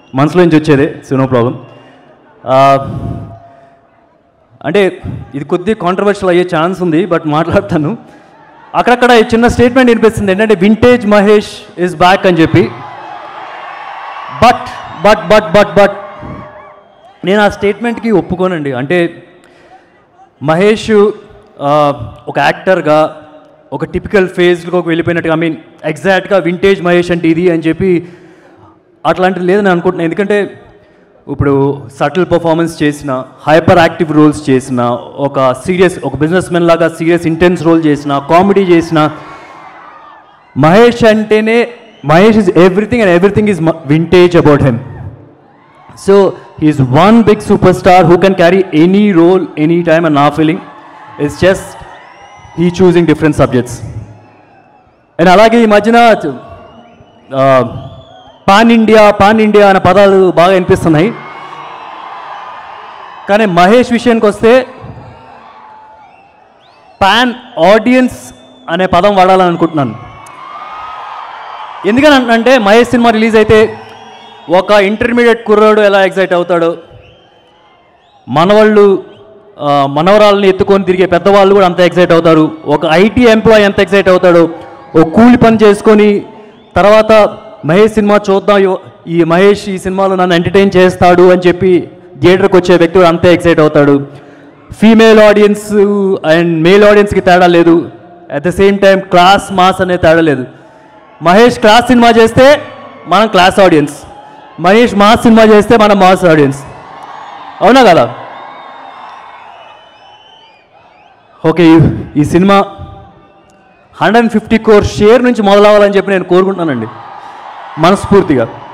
మనసులో నుంచి వచ్చేదే సో నో ప్రాబ్లం అంటే ఇది కొద్దిగా కాంట్రవర్షియల్ అయ్యే ఛాన్స్ ఉంది బట్ మాట్లాడతాను అక్కడక్కడ ఈ చిన్న స్టేట్మెంట్ వినిపిస్తుంది ఏంటంటే వింటేజ్ మహేష్ ఇస్ బ్యాక్ అని చెప్పి but but but but but నేను ఆ స్టేట్మెంట్కి ఒప్పుకోనండి అంటే మహేష్ ఆ, ఒక యాక్టర్గా ఒక టిపికల్ ఫేజ్లోకి వెళ్ళిపోయినట్టుగా ఐ మీన్ ఎగ్జాక్ట్గా వింటేజ్ మహేష్ అంటే ఇది అని చెప్పి అట్లాంటిది లేదని అనుకుంటున్నాను ఎందుకంటే ఇప్పుడు సటిల్ పర్ఫార్మెన్స్ చేసిన హైపర్ యాక్టివ్ రోల్స్ చేసిన ఒక సీరియస్ ఒక బిజినెస్ మెన్ లాగా సీరియస్ ఇంటెన్స్ రోల్ చేసిన కామెడీ చేసిన మహేష్ అంటేనే Mahesh is everything and everything is vintage about him so he is one big superstar who can carry any role any time and నా feeling it's just he choosing different subjects and అలాగే ఈ మధ్యన pan India pan India అనే పదాలు బాగా వినిపిస్తున్నాయి కానీ మహేష్ విషయానికి వస్తే పాన్ ఆడియన్స్ అనే పదం వాడాలని అనుకుంటున్నాను ఎందుకని అంటే మహేష్ సినిమా రిలీజ్ అయితే ఒక ఇంటర్మీడియట్ కుర్రాడు ఎలా ఎగ్జైట్ అవుతాడో మనవాళ్ళు ఆ, మనవరాళ్ళని ఎత్తుకొని తిరిగే పెద్దవాళ్ళు కూడా అంత ఎగ్జైట్ అవుతారు ఒక ఐటీ ఎంప్లాయ్ ఎంత ఎగ్జైట్ అవుతాడో ఓ కూలి పని చేసుకొని తర్వాత మహేష్ సినిమా చూద్దాం ఇవ- ఈ మహేష్ ఈ సినిమాలో నన్ను ఎంటర్టైన్ చేస్తాడు అని చెప్పి థియేటర్కి వచ్చే వ్యక్తి కూడా అంతే ఎగ్జైట్ అవుతాడు ఫీమేల్ ఆడియన్స్ అండ్ మేల్ ఆడియన్స్కి తేడా లేదు at the same time class mass అనే తేడా లేదు మహేష్ క్లాస్ సినిమా చేస్తే మనం క్లాస్ ఆడియన్స్ మహేష్ మాస్ సినిమా చేస్తే మనం మాస్ ఆడియన్స్ అవునా కదా ఓకే ఈ- ఈ సినిమా hundred and fifty crore share నుంచి మొదలవ్వాలని చెప్పి నేను కోరుకుంటున్నానండి మనస్ఫూర్తిగా